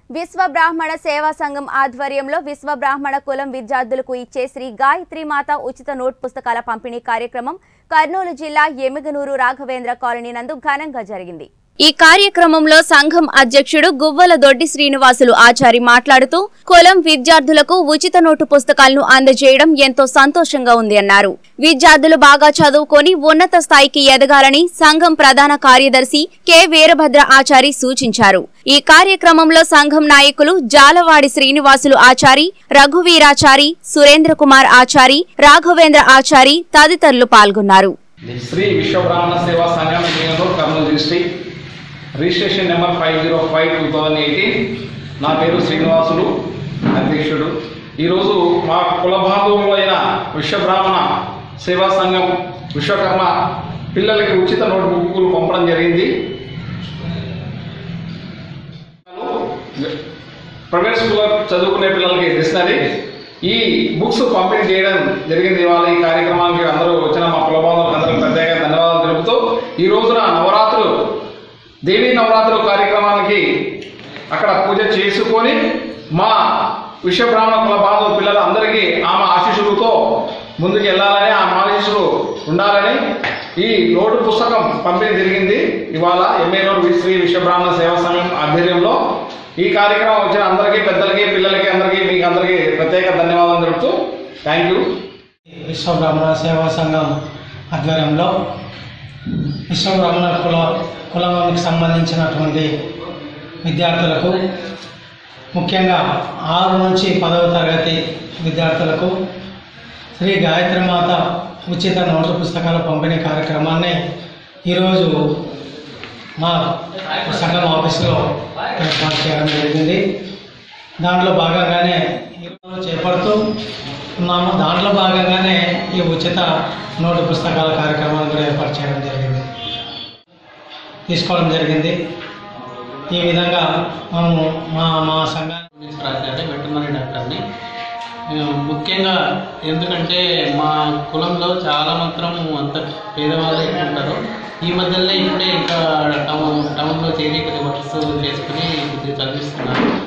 విశ్వ బ్రాహ్మణ సేవా సంఘం ఆధ్వర్యంలో విశ్వ బ్రాహ్మణ కులం విద్యార్థులకు ఇచ్చే శ్రీ గాయత్రి మాత ఉచిత నోట్ పుస్తకాల పంపిణీ కార్యక్రమం కర్నూలు జిల్లా ఎమ్మిగనూరు రాఘవేంద్ర కాలనీ నందు ఘనంగా జరిగింది ఈ కార్యక్రమంలో సంఘం అధ్యక్షుడు గువ్వల దొడ్డి శ్రీనివాసులు ఆచారి మాట్లాడుతూ కులం విద్యార్థులకు ఉచిత నోటు పుస్తకాలను అందజేయడం ఎంతో సంతోషంగా ఉంది అన్నారు విద్యార్థులు బాగా చదువుకొని ఉన్నత స్థాయికి ఎదగాలని సంఘం ప్రధాన కార్యదర్శి కె వీరభద్ర ఆచారి సూచించారు ఈ కార్యక్రమంలో సంఘం నాయకులు జాలవాడి శ్రీనివాసులు ఆచారి రఘువీరాచారి సురేంద్ర కుమార్ ఆచారి రాఘవేంద్ర ఆచారి తదితరులు పాల్గొన్నారు Shri Vishwabrahmana Seva Sangham engineer Kurnool district registration number five zero five two thousand eighteen నా పేరు శ్రీనివాసులు అధ్యక్షుడు ఈరోజు మా కుల బాంధవులు అయిన విశ్వబ్రాహ్మణ సేవా సంఘం విశ్వకర్మ పిల్లలకి ఉచిత నోట్ బుక్కులు పంపడం జరిగింది ప్రైవేట్ స్కూల్లో చదువుకునే పిల్లలకి డిక్షనరీ ఈ బుక్స్ పంపిణీ చేయడం జరిగింది ఇవాళ ఈ కార్యక్రమానికి అందరూ వచ్చిన మా కుల బాంధవులకు అందరికీ ప్రత్యేక ధన్యవాదాలు తెలుపుతూ ఈ రోజున నవరాత్రులు దేవీ నవరాత్రుల కార్యక్రమానికి అక్కడ పూజ చేసుకొని మా విశ్వబ్రాహ్మణ కుల బాంధవ పిల్లలందరికీ ఆమె ఆశీస్సులతో ముందుకు వెళ్ళాలని ఆమె ఆశీస్సులు ఉండాలని ఈ నోటు పుస్తకం పంపిణీ జరిగింది ఇవాళ ఎంఏనూరు శ్రీ విశ్వబ్రాహ్మణ సేవా సంఘం ఆధ్వర్యంలో ఈ కార్యక్రమం వచ్చిన అందరికీ పెద్దలకి పిల్లలకి అందరికీ మీకు అందరికీ ప్రత్యేక ధన్యవాదాలు తెలుపుతూ థ్యాంక్ యూ విశ్వబ్రాహ్మణ సేవా సంఘం ఆధ్వర్యంలో విశ్వబ్రాహ్మణ కుల కులానికి సంబంధించినటువంటి విద్యార్థులకు ముఖ్యంగా ఆరు నుంచి పదవ తరగతి విద్యార్థులకు శ్రీ గాయత్రి మాత ఉచిత నోటు పుస్తకాల పంపిణీ కార్యక్రమాన్ని ఈరోజు మా సంఘం ఆఫీసులో ఏర్పాటు చేయడం జరిగింది దాంట్లో భాగంగానే ఈరోజు చేపడుతూ ఉన్నాము దాంట్లో భాగంగానే ఈ ఉచిత నోటు పుస్తకాల కార్యక్రమాన్ని కూడా ఏర్పాటు చేయడం జరిగింది తీసుకోవడం జరిగింది ఈ విధంగా మనము మా మా సంఘాన్ని రాశారు వెటర్నరీ డాక్టర్ని ఆ, ముఖ్యంగా ఎందుకంటే మా కులంలో చాలా మాత్రం అంత పేదవాళ్ళు ఎక్కువ ఉంటారు ఈ మధ్యలో ఇప్పుడే ఇంకా టౌన్ టౌన్లో చేరి కొద్ది వర్క్స్ చేసుకుని కొద్దిగా చదివిస్తున్నారు